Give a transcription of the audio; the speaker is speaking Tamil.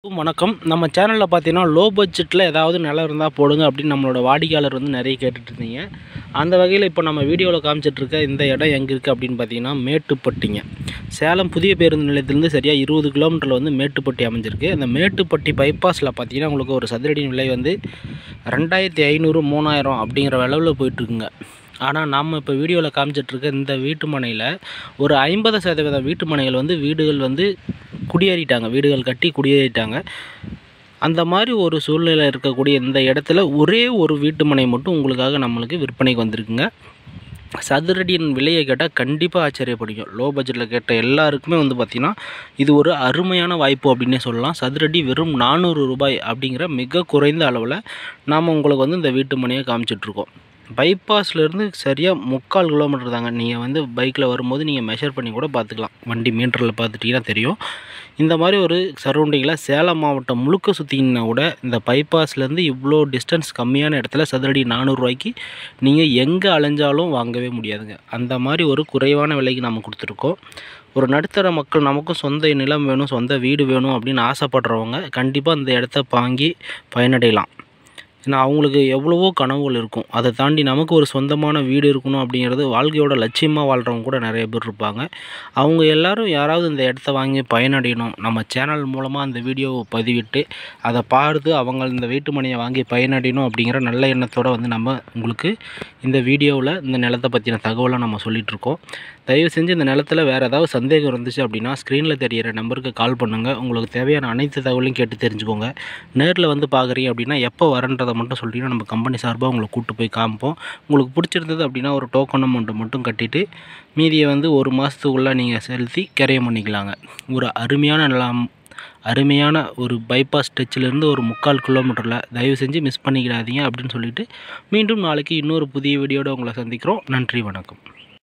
வணக்கம் நம்ம சேனலில் பார்த்தீங்கன்னா லோ பட்ஜெட்டில் ஏதாவது நிலம் இருந்தால் போடுங்க அப்படின்னு நம்மளோட வாடிக்கையாளர் வந்து நிறைய கேட்டுட்டு இருந்தீங்க அந்த வகையில் இப்போ நம்ம வீடியோவில் காமிச்சிட்டு இருக்க இந்த இடம் எங்கே இருக்குது அப்படின்னு பார்த்தீங்கன்னா மேட்டுப்பட்டிங்க சேலம் புதிய பேருந்து நிலையத்திலேருந்து சரியாக இருபது கிலோமீட்டரில் வந்து மேட்டுப்பட்டி அமைஞ்சிருக்கு அந்த மேட்டுப்பட்டி பைபாஸில் பார்த்தீங்கன்னா உங்களுக்கு ஒரு சதுரடி விலை வந்து ரெண்டாயிரத்தி ஐநூறு மூணாயிரம் அப்படிங்கிற அளவில் போயிட்டுருக்குங்க ஆனால் நம்ம இப்போ வீடியோவில் காமிச்சிட்ருக்க இந்த வீட்டு மனையில் ஒரு ஐம்பது சதவீதம் வீட்டு மனைகள் வந்து வீடுகள் வந்து குடியேறிட்டாங்க வீடுகள் கட்டி குடியேறிட்டாங்க அந்த மாதிரி ஒரு சூழ்நிலை இருக்கக்கூடிய இந்த இடத்துல ஒரே ஒரு வீட்டு மனை மட்டும் உங்களுக்காக நம்மளுக்கு விற்பனைக்கு வந்திருக்குங்க சதுரடியின் விலையை கேட்டால் கண்டிப்பாக ஆச்சரியப்படுங்க லோ பட்ஜெட்டில் கேட்ட எல்லாருக்குமே வந்து பார்த்திங்கன்னா இது ஒரு அருமையான வாய்ப்பு அப்படின்னே சொல்லலாம் சதுரடி வெறும் நானூறு ரூபாய் அப்படிங்கிற மிக குறைந்த அளவில் நாம் உங்களுக்கு வந்து இந்த வீட்டு மனையை காமிச்சிட்ருக்கோம் பைபாஸ்லேருந்து சரியாக முக்கால் கிலோமீட்டர் தாங்க நீங்கள் வந்து பைக்கில் வரும்போது நீங்கள் மெஷர் பண்ணி கூட பார்த்துக்கலாம் வண்டி மீட்டரில் பார்த்துட்டிங்கன்னா தெரியும் இந்த மாதிரி ஒரு சரௌண்டிங்கில் சேலம் மாவட்டம் முழுக்க சுற்றிங்கன்னா கூட இந்த பைபாஸ்லேருந்து இவ்வளோ டிஸ்டன்ஸ் கம்மியான இடத்துல சதுரடி நானூறுரூவாய்க்கு நீங்கள் எங்கே அலைஞ்சாலும் வாங்கவே முடியாதுங்க அந்த மாதிரி ஒரு குறைவான விலைக்கு நம்ம கொடுத்துருக்கோம் ஒரு நடுத்தர மக்கள் நமக்கும் சொந்த நிலம் வேணும் சொந்த வீடு வேணும் அப்படின்னு ஆசைப்படுறவங்க கண்டிப்பாக இந்த இடத்த வாங்கி பயனடையலாம் ஏன்னா அவங்களுக்கு எவ்வளவோ கனவுகள் இருக்கும் அதை தாண்டி நமக்கு ஒரு சொந்தமான வீடு இருக்கணும் அப்படிங்கிறது வாழ்க்கையோட லட்சியமாக வாழ்கிறவங்க கூட நிறைய பேர் இருப்பாங்க அவங்க எல்லாரும் யாராவது இந்த இடத்த வாங்கி பயனடையணும் நம்ம சேனல் மூலமாக அந்த வீடியோவை பதிவிட்டு அதை பார்த்து அவங்க இந்த வீட்டு மனையை வாங்கி பயனடையணும் அப்படிங்கிற நல்ல எண்ணத்தோடு வந்து நம்ம உங்களுக்கு இந்த வீடியோவில் இந்த நிலத்தை பற்றின தகவலை நம்ம சொல்லிகிட்ருக்கோம் தயவு செஞ்சு இந்த நிலத்தில் வேறு ஏதாவது சந்தேகம் இருந்துச்சு அப்படின்னா ஸ்க்ரீனில் தெரியிற நம்பருக்கு கால் பண்ணுங்கள் உங்களுக்கு தேவையான அனைத்து தகவலையும் கேட்டு தெரிஞ்சுக்கோங்க நேரில் வந்து பார்க்குறீங்க அப்படின்னா எப்போ வரன்றதை மட்டும் சொல்லிட்டீங்கன்னா நம்ம கம்பெனி சார்பாக உங்களை கூப்பிட்டு போய் காமிப்போம் உங்களுக்கு பிடிச்சிருந்தது அப்படின்னா ஒரு டோக்கன் அமௌண்ட்டை மட்டும் கட்டிட்டு மீதியை வந்து ஒரு மாதத்துக்குள்ளே நீங்கள் செலுத்தி கிரையம் பண்ணிக்கலாங்க ஒரு அருமையான நிலம் அருமையான ஒரு பைபாஸ் டச்சிலேருந்து ஒரு முக்கால் கிலோமீட்டரில் தயவு செஞ்சு மிஸ் பண்ணிக்கிடாதீங்க அப்படின்னு சொல்லிட்டு மீண்டும் நாளைக்கு இன்னொரு புதிய வீடியோட உங்களை சந்திக்கிறோம் நன்றி வணக்கம்